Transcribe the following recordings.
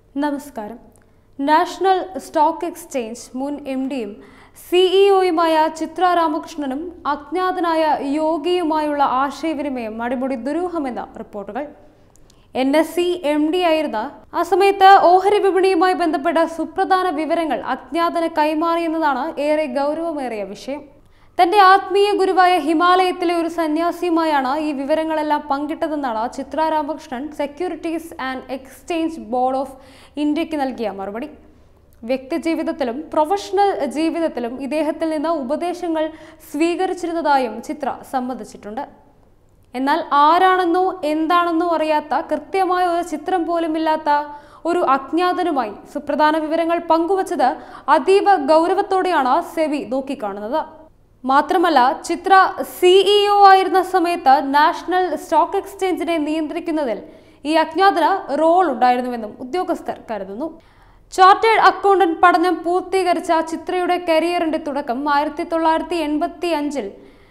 നമസ്കാരം national stock exchange മുൻ M ഡിയും സിഇഒയുമായ ചിത്ര രാമകൃഷ്ണനും അജ്ഞാതനായ യോഗിയുമായുള്ള ആശയവിനിമയം അടിമുടി ദുരൂഹമെന്ന റിപ്പോർട്ടുകൾ N S C M D ആയിരുന്ന ആ സമയത്ത് ഓഹരി വിപണിയുമായി ബന്ധപ്പെട്ട സുപ്രധാന വിവരങ്ങൾ അജ്ഞാതന് കൈമാറിയെന്നതാണ് ഏറെ ഗൗരവമേറിയ വിഷയം തന്റെ ആത്മീയ ഗുരുവായ ഹിമാലയത്തിലെ ഒരു സന്യാസിയുമായാണ് ഈ വിവരങ്ങളെല്ലാം പങ്കിട്ടതെന്നാണ് Chitra Ramakrishnan securities and exchange board of ഇന്ത്യക്ക് നൽകിയ മറുപടി വ്യക്തിജീവിതത്തിലും പ്രൊഫഷണൽ ജീവിതത്തിലും ഇദ്ദേഹത്തിൽ നിന്ന് ഉപദേശങ്ങൾ സ്വീകരിച്ചിരുന്നതായും ചിത്ര സമ്മതിച്ചിട്ടുണ്ട് എന്നാൽ ആരാണെന്നോ എന്താണെന്നോ അറിയാത്ത കൃത്യമായ ഒരു ചിത്രം പോലുമില്ലാത്ത ഒരു അജ്ഞാതനുമായി സുപ്രധാന വിവരങ്ങൾ പങ്കുവച്ചത് അതീവ ഗൗരവത്തോടെയാണ് സെബി നോക്കിക്കാണുന്നത് മാത്രമല്ല ചിത്ര സിഇഒ ആയിരുന്ന സമയത്ത് നാഷണൽ സ്റ്റോക്ക് എക്സ്ചേഞ്ചിനെ നിയന്ത്രിക്കുന്നതിൽ ഈ അജ്ഞാതന് റോൾ ഉണ്ടായിരുന്നുവെന്നും ഉദ്യോഗസ്ഥർ കരുതുന്നു ചാർട്ടേഡ് അക്കൗണ്ടന്റ് പഠനം പൂർത്തീകരിച്ച ചിത്രയുടെ കരിയറിന്റെ തുടക്കം ആയിരത്തി തൊള്ളായിരത്തി എൺപത്തി അഞ്ചിൽ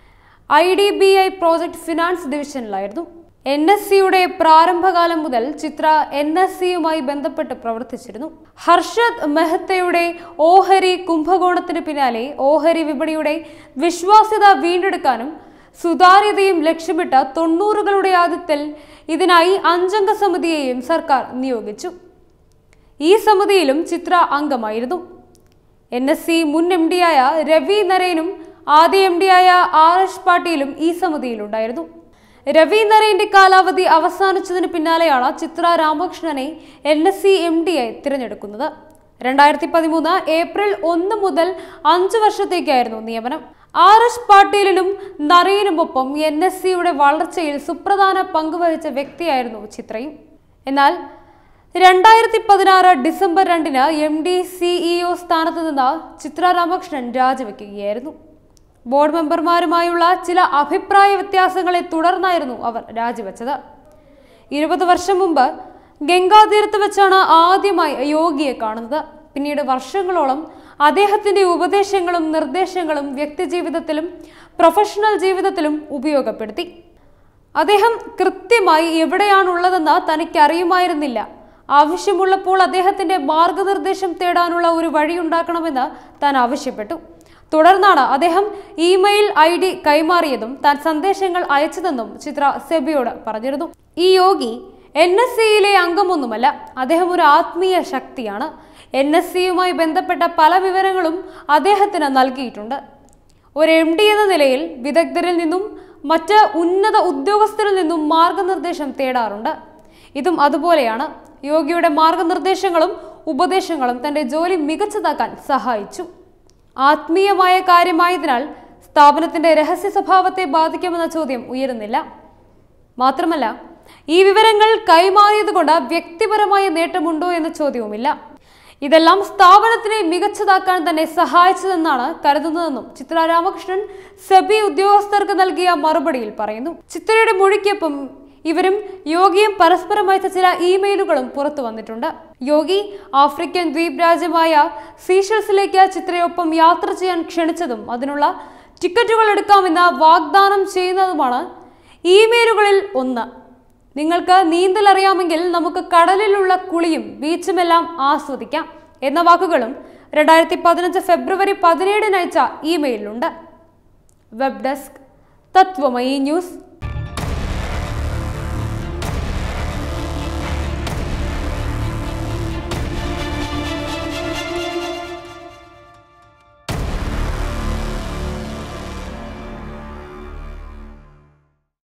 I D B I project finance ഡിവിഷനിലായിരുന്നു എൻ എസ് സിയുടെ പ്രാരംഭകാലം മുതൽ ചിത്ര എൻ എസ് സിയുമായി ബന്ധപ്പെട്ട് പ്രവർത്തിച്ചിരുന്നു ഹർഷദ് മെഹ്തയുടെ ഓഹരി കുംഭകോണത്തിന് പിന്നാലെ ഓഹരി വിപണിയുടെ വിശ്വാസ്യത വീണ്ടെടുക്കാനും സുതാര്യതയും ലക്ഷ്യമിട്ട് തൊണ്ണൂറുകളുടെ ആദ്യത്തിൽ ഇതിനായി അഞ്ചംഗ സമിതിയെയും സർക്കാർ നിയോഗിച്ചു ഈ സമിതിയിലും ചിത്ര അംഗമായിരുന്നു എൻ എസ് സി മുൻ എം ഡിയായ രവി നരേനും ആദ്യ എം ഡിയായ ആർ എസ് പാട്ടീലും ഈ സമിതിയിലുണ്ടായിരുന്നു രവി നരേന്റെ കാലാവധി അവസാനിച്ചതിന് പിന്നാലെയാണ് ചിത്ര രാമകൃഷ്ണനെ എൻ എസ് സി എം ഡിയായി തിരഞ്ഞെടുക്കുന്നത് രണ്ടായിരത്തി പതിമൂന്ന് ഏപ്രിൽ ഒന്ന് മുതൽ അഞ്ച് വർഷത്തേക്കായിരുന്നു നിയമനം ആർ എസ് പാട്ടീലിനും നരേനുമൊപ്പം എൻ എസ് സിയുടെ വളർച്ചയിൽ സുപ്രധാന പങ്കുവഹിച്ച വ്യക്തിയായിരുന്നു ചിത്രയും എന്നാൽ രണ്ടായിരത്തി പതിനാറ് ഡിസംബർ രണ്ടിന് എം ഡി സിഇഒ സ്ഥാനത്ത് നിന്ന് ചിത്ര രാമകൃഷ്ണൻ രാജിവെക്കുകയായിരുന്നു ബോർഡ് മെമ്പർമാരുമായുള്ള ചില അഭിപ്രായ വ്യത്യാസങ്ങളെ തുടർന്നായിരുന്നു അവർ രാജിവെച്ചത് ഇരുപത് വർഷം മുമ്പ് ഗംഗാതീരത്ത് വെച്ചാണ് ആദ്യമായി യോഗിയെ കാണുന്നത് പിന്നീട് വർഷങ്ങളോളം അദ്ദേഹത്തിന്റെ ഉപദേശങ്ങളും നിർദ്ദേശങ്ങളും വ്യക്തിജീവിതത്തിലും പ്രൊഫഷണൽ ജീവിതത്തിലും ഉപയോഗപ്പെടുത്തി അദ്ദേഹം കൃത്യമായി എവിടെയാണുള്ളതെന്ന് തനിക്കറിയുമായിരുന്നില്ല ആവശ്യമുള്ളപ്പോൾ അദ്ദേഹത്തിന്റെ മാർഗനിർദ്ദേശം തേടാനുള്ള ഒരു വഴിയുണ്ടാക്കണമെന്ന് താൻ ആവശ്യപ്പെട്ടു തുടർന്നാണ് അദ്ദേഹം ഇമെയിൽ ഐ ഡി കൈമാറിയതും താൻ സന്ദേശങ്ങൾ അയച്ചതെന്നും ചിത്ര സെബിയോട് പറഞ്ഞിരുന്നു ഈ യോഗി എൻ എസ് സിയിലെ അംഗമൊന്നുമല്ല അദ്ദേഹം ഒരു ആത്മീയ ശക്തിയാണ് എൻ എസ് സിയുമായി ബന്ധപ്പെട്ട പല വിവരങ്ങളും അദ്ദേഹത്തിന് നൽകിയിട്ടുണ്ട് ഒരു എം ഡി എന്ന നിലയിൽ വിദഗ്ധരിൽ നിന്നും മറ്റ് ഉന്നത ഉദ്യോഗസ്ഥരിൽ നിന്നും മാർഗനിർദ്ദേശം തേടാറുണ്ട് ഇതും അതുപോലെയാണ് യോഗിയുടെ മാർഗനിർദ്ദേശങ്ങളും ഉപദേശങ്ങളും തന്റെ ജോലി മികച്ചതാക്കാൻ സഹായിച്ചു ആത്മീയമായ കാര്യമായതിനാൽ സ്ഥാപനത്തിന്റെ രഹസ്യ സ്വഭാവത്തെ ബാധിക്കുമെന്ന ചോദ്യം ഉയരുന്നില്ല മാത്രമല്ല ഈ വിവരങ്ങൾ കൈമാറിയതുകൊണ്ട് വ്യക്തിപരമായ നേട്ടമുണ്ടോ എന്ന ചോദ്യവുമില്ല ഇതെല്ലാം സ്ഥാപനത്തിനെ മികച്ചതാക്കാൻ തന്നെ സഹായിച്ചതെന്നാണ് കരുതുന്നതെന്നും ചിത്ര രാമകൃഷ്ണൻ സെബി ഉദ്യോഗസ്ഥർക്ക് നൽകിയ മറുപടിയിൽ പറയുന്നു ചിത്രയുടെ മൊഴിക്കൊപ്പം ഇവരും യോഗിയും പരസ്പരം അയച്ച ചില ഇമെയിലുകളും പുറത്തു വന്നിട്ടുണ്ട് യോഗി ആഫ്രിക്കൻ ദ്വീപ് രാജ്യമായ സീഷൽസിലേക്ക് ചിത്രയൊപ്പം യാത്ര ചെയ്യാൻ ക്ഷണിച്ചതും അതിനുള്ള ടിക്കറ്റുകൾ എടുക്കാമെന്ന് വാഗ്ദാനം ചെയ്യുന്നതുമാണ് ഇമെയിലുകളിൽ ഒന്ന് നിങ്ങൾക്ക് നീന്തൽ അറിയാമെങ്കിൽ നമുക്ക് കടലിലുള്ള കുളിയും ബീച്ചുമെല്ലാം ആസ്വദിക്കാം എന്ന വാക്കുകളും രണ്ടായിരത്തി പതിനഞ്ച് ഫെബ്രുവരി പതിനേഴിന് അയച്ച ഇമെയിലുണ്ട് വെബ് ഡെസ്ക് തത്വമയി ന്യൂസ്